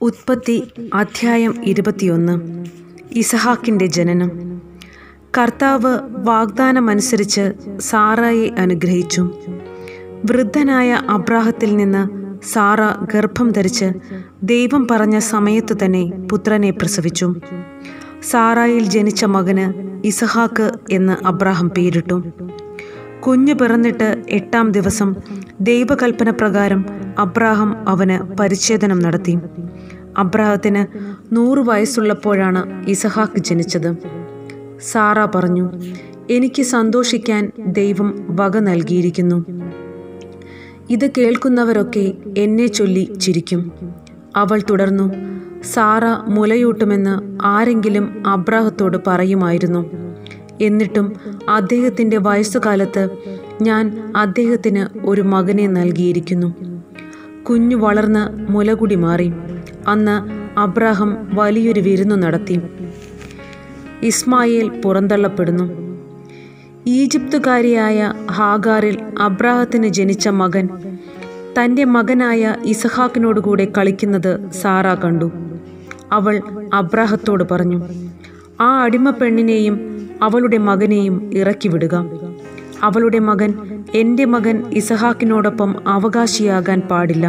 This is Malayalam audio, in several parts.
ഉൽപ്പത്തി അധ്യായം ഇരുപത്തിയൊന്ന് ഇസഹാക്കിൻ്റെ ജനനം കർത്താവ് വാഗ്ദാനമനുസരിച്ച് സാറായെ അനുഗ്രഹിച്ചു വൃദ്ധനായ അബ്രാഹത്തിൽ നിന്ന് സാറ ഗർഭം ധരിച്ച് ദൈവം പറഞ്ഞ സമയത്തു തന്നെ പുത്രനെ പ്രസവിച്ചു സാറായിൽ ജനിച്ച മകന് ഇസഹാക്ക് എന്ന് അബ്രാഹം പേരിട്ടു കുഞ്ഞു പിറന്നിട്ട് എട്ടാം ദിവസം ദൈവകൽപ്പന പ്രകാരം അബ്രാഹം അവന് പരിച്ഛേദനം നടത്തി അബ്രാഹത്തിന് നൂറ് വയസ്സുള്ളപ്പോഴാണ് ഇസഹാക്ക് ജനിച്ചത് സാറ പറഞ്ഞു എനിക്ക് സന്തോഷിക്കാൻ ദൈവം വക നൽകിയിരിക്കുന്നു ഇത് കേൾക്കുന്നവരൊക്കെ എന്നെ ചൊല്ലി ചിരിക്കും അവൾ തുടർന്നു സാറ മുലയൂട്ടുമെന്ന് ആരെങ്കിലും അബ്രാഹത്തോട് പറയുമായിരുന്നു എന്നിട്ടും അദ്ദേഹത്തിൻ്റെ വയസ്സുകാലത്ത് ഞാൻ അദ്ദേഹത്തിന് ഒരു മകനെ നൽകിയിരിക്കുന്നു കുഞ്ഞു വളർന്ന് മുലകുടി മാറി അന്ന് അബ്രാഹം വലിയൊരു വിരുന്നു നടത്തി ഇസ്മായേൽ പുറന്തള്ളപ്പെടുന്നു ഈജിപ്തുകാരിയായ ഹാഗാറിൽ അബ്രാഹത്തിന് ജനിച്ച മകൻ തൻ്റെ മകനായ ഇസഹാക്കിനോടുകൂടെ കളിക്കുന്നത് സാറ കണ്ടു അവൾ അബ്രാഹത്തോട് പറഞ്ഞു ആ അടിമ പെണ്ണിനെയും അവളുടെ മകനെയും ഇറക്കി വിടുക അവളുടെ മകൻ എൻ്റെ മകൻ ഇസഹാക്കിനോടൊപ്പം അവകാശിയാകാൻ പാടില്ല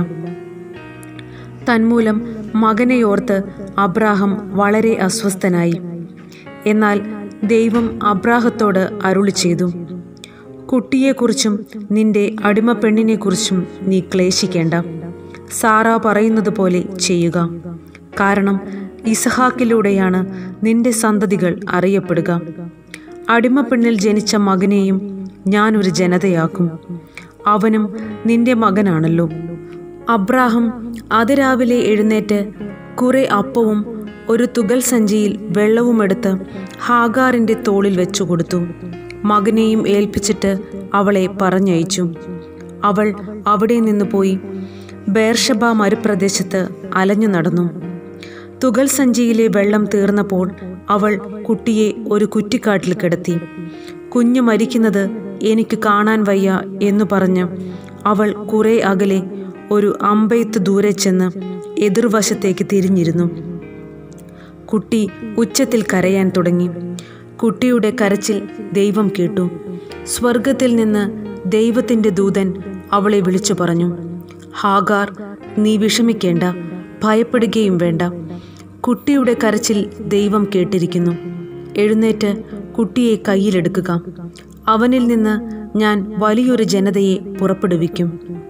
തന്മൂലം മകനെയോർത്ത് അബ്രാഹം വളരെ അസ്വസ്ഥനായി എന്നാൽ ദൈവം അബ്രാഹത്തോട് അരുളി ചെയ്തു കുട്ടിയെക്കുറിച്ചും നിന്റെ അടിമ പെണ്ണിനെക്കുറിച്ചും നീ ക്ലേശിക്കേണ്ട സാറ പറയുന്നത് പോലെ ചെയ്യുക കാരണം ഇസഹാക്കിലൂടെയാണ് നിന്റെ സന്തതികൾ അറിയപ്പെടുക അടിമ പെണ്ണിൽ ജനിച്ച മകനെയും ഞാനൊരു ജനതയാക്കും അവനും നിന്റെ മകനാണല്ലോ അബ്രാഹം അതിരാവിലെ എഴുന്നേറ്റ് കുറെ അപ്പവും ഒരു തുകൽ സഞ്ചിയിൽ വെള്ളവുമെടുത്ത് ഹാഗാറിന്റെ തോളിൽ വെച്ചു കൊടുത്തു മകനെയും ഏൽപ്പിച്ചിട്ട് അവളെ പറഞ്ഞയച്ചു അവൾ അവിടെ നിന്ന് പോയി ബേർഷബ മരുപ്രദേശത്ത് അലഞ്ഞു നടന്നു തുകൽ സഞ്ചിയിലെ വെള്ളം തീർന്നപ്പോൾ അവൾ കുട്ടിയെ ഒരു കുറ്റിക്കാട്ടിൽ കിടത്തി കുഞ്ഞു മരിക്കുന്നത് എനിക്ക് കാണാൻ വയ്യ എന്നു പറഞ്ഞ് അവൾ കുറെ അകലെ ഒരു അമ്പയത്ത് ദൂരെ ചെന്ന് എതിർവശത്തേക്ക് തിരിഞ്ഞിരുന്നു കുട്ടി ഉച്ചത്തിൽ കരയാൻ തുടങ്ങി കുട്ടിയുടെ കരച്ചിൽ ദൈവം കേട്ടു സ്വർഗത്തിൽ നിന്ന് ദൈവത്തിൻ്റെ ദൂതൻ അവളെ വിളിച്ചു പറഞ്ഞു ഹാഗാർ നീ വിഷമിക്കേണ്ട ഭയപ്പെടുകയും വേണ്ട കുട്ടിയുടെ കരച്ചിൽ ദൈവം കേട്ടിരിക്കുന്നു എഴുന്നേറ്റ് കുട്ടിയെ കയ്യിലെടുക്കുക അവനിൽ നിന്ന് ഞാൻ വലിയൊരു ജനതയെ പുറപ്പെടുവിക്കും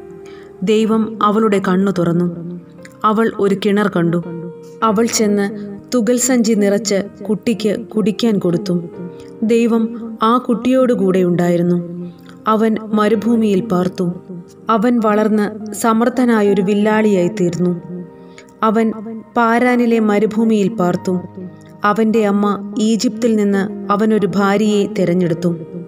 ദൈവം അവളുടെ കണ്ണു തുറന്നു അവൾ ഒരു കിണർ കണ്ടു അവൾ ചെന്ന് തുകൽ സഞ്ചി നിറച്ച് കുട്ടിക്ക് കുടിക്കാൻ കൊടുത്തു ദൈവം ആ കുട്ടിയോടുകൂടെ ഉണ്ടായിരുന്നു അവൻ മരുഭൂമിയിൽ പാർത്തു അവൻ വളർന്ന് സമർത്ഥനായൊരു വില്ലാളിയായി തീർന്നു അവൻ പാരാനിലെ മരുഭൂമിയിൽ പാർത്തു അവന്റെ അമ്മ ഈജിപ്തിൽ നിന്ന് അവനൊരു ഭാര്യയെ തിരഞ്ഞെടുത്തു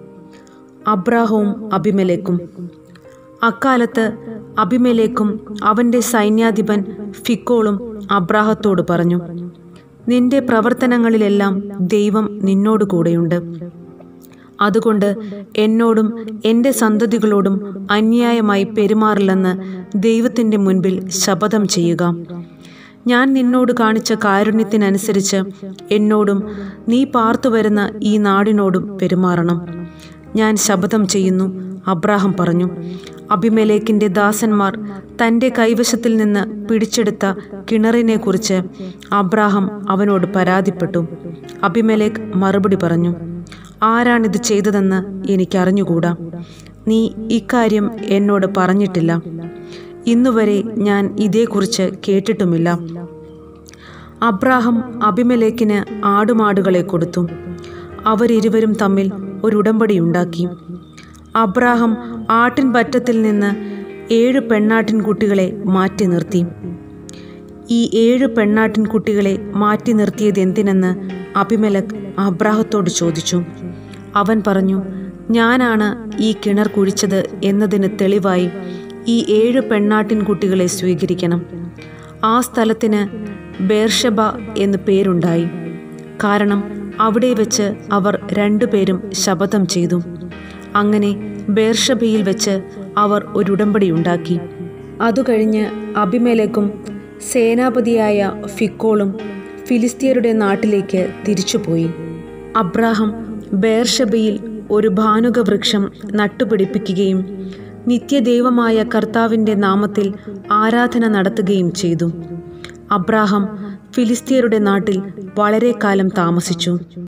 അബ്രാഹവും അഭിമലേക്കും അക്കാലത്ത് അഭിമലേക്കും അവന്റെ സൈന്യാധിപൻ ഫിക്കോളും അബ്രാഹത്തോട് പറഞ്ഞു നിന്റെ പ്രവർത്തനങ്ങളിലെല്ലാം ദൈവം നിന്നോട് കൂടെയുണ്ട് അതുകൊണ്ട് എന്നോടും എൻ്റെ സന്തതികളോടും അന്യായമായി പെരുമാറില്ലെന്ന് ദൈവത്തിൻ്റെ മുൻപിൽ ശപഥം ചെയ്യുക ഞാൻ നിന്നോട് കാണിച്ച കാരുണ്യത്തിനനുസരിച്ച് എന്നോടും നീ പാർത്തു വരുന്ന ഈ നാടിനോടും പെരുമാറണം ഞാൻ ശപഥം ചെയ്യുന്നു അബ്രാഹം പറഞ്ഞു അഭിമലേക്കിൻ്റെ ദാസന്മാർ തൻ്റെ കൈവശത്തിൽ നിന്ന് പിടിച്ചെടുത്ത കിണറിനെക്കുറിച്ച് അബ്രാഹം അവനോട് പരാതിപ്പെട്ടു അഭിമലേഖ് മറുപടി പറഞ്ഞു ആരാണിത് ചെയ്തതെന്ന് എനിക്കറിഞ്ഞുകൂടാ നീ ഇക്കാര്യം എന്നോട് പറഞ്ഞിട്ടില്ല ഇന്നുവരെ ഞാൻ ഇതേക്കുറിച്ച് കേട്ടിട്ടുമില്ല അബ്രാഹം അഭിമലേക്കിന് ആടുമാടുകളെ കൊടുത്തു അവരിരുവരും തമ്മിൽ ഒരു ഉടമ്പടിയുണ്ടാക്കി അബ്രാഹം ആട്ടിൻ പറ്റത്തിൽ നിന്ന് ഏഴ് പെണ്ണാട്ടിൻ കുട്ടികളെ മാറ്റി നിർത്തി ഈ ഏഴ് പെണ്ണാട്ടിൻ കുട്ടികളെ മാറ്റി നിർത്തിയത് എന്തിനെന്ന് അഭിമലക് അബ്രാഹത്തോട് ചോദിച്ചു അവൻ പറഞ്ഞു ഞാനാണ് ഈ കിണർ കുഴിച്ചത് എന്നതിന് തെളിവായി ഈ ഏഴ് പെണ്ണാട്ടിൻ കുട്ടികളെ സ്വീകരിക്കണം ആ സ്ഥലത്തിന് ബേർഷബ എന്ന് പേരുണ്ടായി കാരണം അവിടെ വെച്ച് അവർ രണ്ടുപേരും ശപഥം ചെയ്തു അങ്ങനെ ബേർഷബയിൽ വെച്ച് അവർ ഒരു ഉടമ്പടിയുണ്ടാക്കി അതുകഴിഞ്ഞ് അഭിമേലേക്കും സേനാപതിയായ ഫിക്കോളും ഫിലിസ്തീയരുടെ നാട്ടിലേക്ക് തിരിച്ചുപോയി അബ്രാഹം ബേർഷബയിൽ ഒരു ഭാനുക വൃക്ഷം നട്ടുപിടിപ്പിക്കുകയും നിത്യദൈവമായ കർത്താവിൻ്റെ നാമത്തിൽ ആരാധന നടത്തുകയും ചെയ്തു അബ്രാഹം ഫിലിസ്തീയരുടെ നാട്ടിൽ വളരെ കാലം താമസിച്ചു